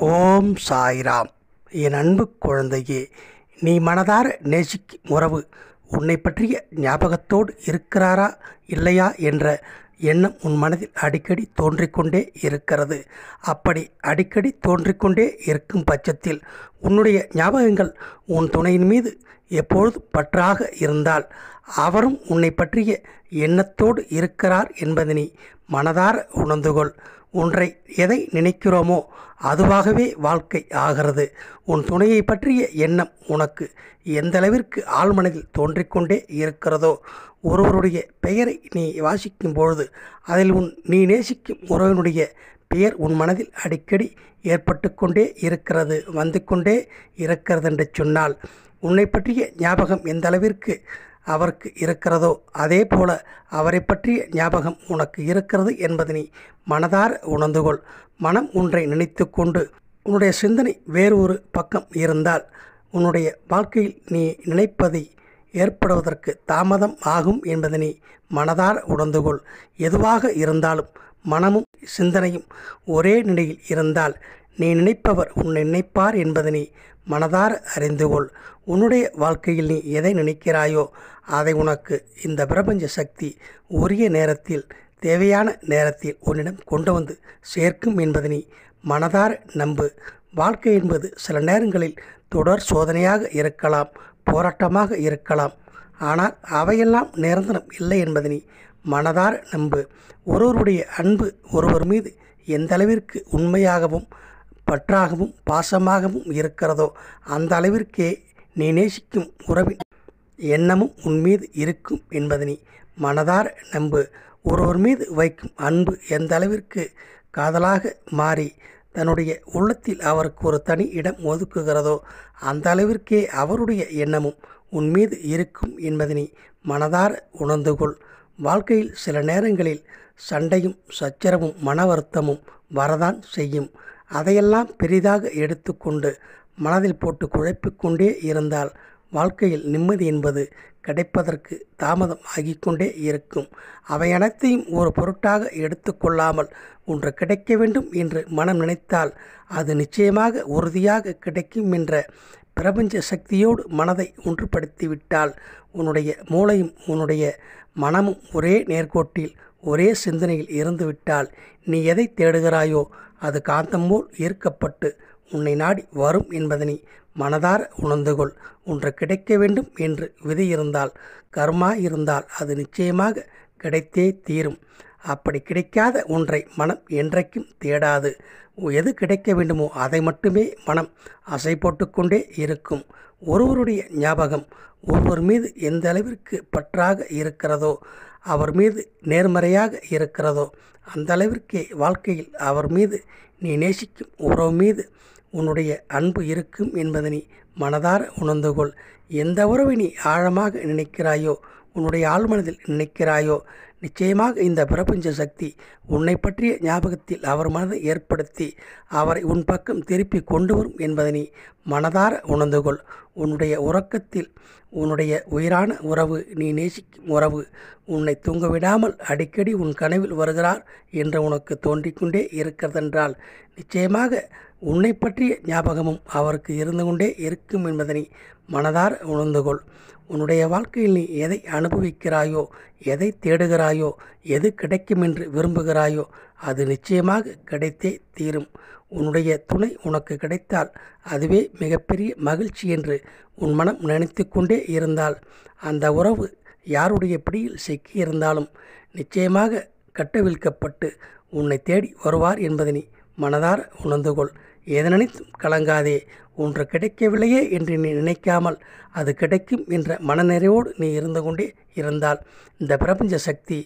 ஓம் சாய்ராம் என் அன்பு குழந்தையே நீ மனதார நேசிக்கும் உறவு உன்னை பற்றிய ஞாபகத்தோடு இருக்கிறாரா இல்லையா என்ற எண்ணம் உன் மனதில் அடிக்கடி தோன்றிக்கொண்டே இருக்கிறது அப்படி அடிக்கடி தோன்றிக்கொண்டே இருக்கும் பட்சத்தில் உன்னுடைய ஞாபகங்கள் உன் துணையின் மீது எப்பொழுது பற்றாக இருந்தால் அவரும் உன்னை பற்றிய எண்ணத்தோடு இருக்கிறார் என்பதனை மனதார உணர்ந்து கொள் ஒன்றை எதை நினைக்கிறோமோ அதுவாகவே வாழ்க்கை ஆகிறது உன் துணையை பற்றிய எண்ணம் உனக்கு எந்த அளவிற்கு ஆழ்மனதில் தோன்றிக்கொண்டே இருக்கிறதோ ஒருவருடைய பெயரை நீ வாசிக்கும் பொழுது அதில் உன் நீ நேசிக்கும் உறவினுடைய பெயர் உன் மனதில் அடிக்கடி ஏற்பட்டு கொண்டே இருக்கிறது வந்து கொண்டே இருக்கிறது என்று சொன்னால் உன்னை பற்றிய ஞாபகம் எந்த அளவிற்கு அவருக்கு இருக்கிறதோ அதே போல அவரை பற்றிய ஞாபகம் உனக்கு இருக்கிறது என்பதனை மனதார உணர்ந்து கொள் மனம் ஒன்றை நினைத்து கொண்டு உன்னுடைய சிந்தனை வேறு ஒரு பக்கம் இருந்தால் உன்னுடைய வாழ்க்கையில் நீ நினைப்பதை ஏற்படுவதற்கு தாமதம் ஆகும் என்பதனை மனதார உணர்ந்து கொள் எதுவாக இருந்தாலும் மனமும் சிந்தனையும் ஒரே நிலையில் இருந்தால் நீ நினைப்பவர் உன்னை நினைப்பார் என்பதனை மனதார அறிந்து கொள் உன்னுடைய வாழ்க்கையில் நீ எதை நினைக்கிறாயோ அதை உனக்கு இந்த பிரபஞ்ச சக்தி உரிய நேரத்தில் தேவையான நேரத்தில் உன்னிடம் கொண்டு வந்து சேர்க்கும் என்பதனை மனதார நம்பு வாழ்க்கை என்பது சில நேரங்களில் தொடர் சோதனையாக இருக்கலாம் போராட்டமாக இருக்கலாம் ஆனால் அவையெல்லாம் நிரந்தரம் இல்லை என்பதனை மனதார நம்பு ஒருவருடைய அன்பு ஒருவர் மீது எந்த அளவிற்கு உண்மையாகவும் பற்றாகவும் பாசமாகவும் இருக்கிறதோ அந்த அளவிற்கே நீ நேசிக்கும் உறவின் எண்ணமும் உன் மீது இருக்கும் என்பதனை மனதார நம்பு ஒருவர் மீது வைக்கும் அன்பு எந்த அளவிற்கு காதலாக மாறி தன்னுடைய உள்ளத்தில் அவருக்கு ஒரு தனி இடம் ஒதுக்குகிறதோ அந்த அளவிற்கே அவருடைய எண்ணமும் உன் மீது இருக்கும் என்பதனை மனதார உணர்ந்து கொள் வாழ்க்கையில் சில நேரங்களில் சண்டையும் சச்சரவும் மன வருத்தமும் வரதான் செய்யும் அதையெல்லாம் பெரிதாக எடுத்துக்கொண்டு மனதில் போட்டு குழப்பிக்கொண்டே இருந்தால் வாழ்க்கையில் நிம்மதி என்பது கிடைப்பதற்கு தாமதம் ஆகிக்கொண்டே இருக்கும் அவை அனைத்தையும் ஒரு பொருட்டாக எடுத்துக்கொள்ளாமல் ஒன்று கிடைக்க வேண்டும் என்று மனம் நினைத்தால் அது நிச்சயமாக உறுதியாக கிடைக்கும் என்ற பிரபஞ்ச சக்தியோடு மனதை ஒன்றுபடுத்திவிட்டால் உன்னுடைய மூளையும் உன்னுடைய மனமும் ஒரே நேர்கோட்டில் ஒரே சிந்தனையில் இருந்துவிட்டால் நீ எதை தேடுகிறாயோ அது காந்தம் போல் ஈர்க்கப்பட்டு உன்னை நாடி வரும் என்பதனை மனதார உணர்ந்து கொள் ஒன்று கிடைக்க வேண்டும் என்று விதி இருந்தால் கர்மா இருந்தால் அது நிச்சயமாக கிடைத்தே தீரும் அப்படி கிடைக்காத ஒன்றை மனம் என்றைக்கும் தேடாது எது கிடைக்க வேண்டுமோ அதை மட்டுமே மனம் அசை போட்டுக்கொண்டே இருக்கும் ஒருவருடைய ஞாபகம் ஒருவர் மீது எந்த அளவிற்கு பற்றாக இருக்கிறதோ அவர் மீது நேர்மறையாக இருக்கிறதோ அந்த அளவிற்கே வாழ்க்கையில் அவர் மீது நீ நேசிக்கும் உறவு மீது உன்னுடைய அன்பு இருக்கும் என்பதனை மனதார உணர்ந்து கொள் எந்த உறவை நீ ஆழமாக நினைக்கிறாயோ உன்னுடைய ஆழ்மனதில் நினைக்கிறாயோ நிச்சயமாக இந்த பிரபஞ்ச சக்தி உன்னை பற்றிய ஞாபகத்தில் அவர் மனதை ஏற்படுத்தி அவரை உன் பக்கம் திருப்பி கொண்டு வரும் என்பதனை மனதார உணர்ந்து கொள் உன்னுடைய உறக்கத்தில் உன்னுடைய உயிரான உறவு நீ நேசிக்கும் உறவு உன்னை தூங்க விடாமல் அடிக்கடி உன் கனவில் வருகிறார் என்று உனக்கு தோன்றிக்கொண்டே இருக்கிறதென்றால் நிச்சயமாக உன்னை பற்றிய ஞாபகமும் அவருக்கு இருந்து கொண்டே இருக்கும் என்பதனை மனதார உணர்ந்து கொள் உன்னுடைய வாழ்க்கையில் நீ எதை அனுபவிக்கிறாயோ எதை தேடுகிறாயோ எது கிடைக்கும் என்று விரும்புகிறாயோ அது நிச்சயமாக கிடைத்தே தீரும் உன்னுடைய துணை உனக்கு கிடைத்தால் அதுவே மிகப்பெரிய மகிழ்ச்சி என்று உன் மனம் நினைத்து கொண்டே இருந்தால் அந்த உறவு யாருடைய பிடியில் சிக்கியிருந்தாலும் நிச்சயமாக கட்டவிழ்க்கப்பட்டு உன்னை தேடி வருவார் என்பதனை மனதார உணர்ந்து கொள் எது நினைத்தும் கலங்காதே ஒன்று கிடைக்கவில்லையே என்று நீ நினைக்காமல் அது கிடைக்கும் என்ற மனநிறைவோடு நீ இருந்து கொண்டே இருந்தால் இந்த பிரபஞ்ச சக்தி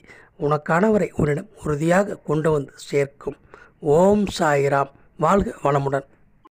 உனக்கானவரை உன்னிடம் உறுதியாக கொண்டு வந்து சேர்க்கும் ஓம் சாயிராம் வாழ்க வளமுடன்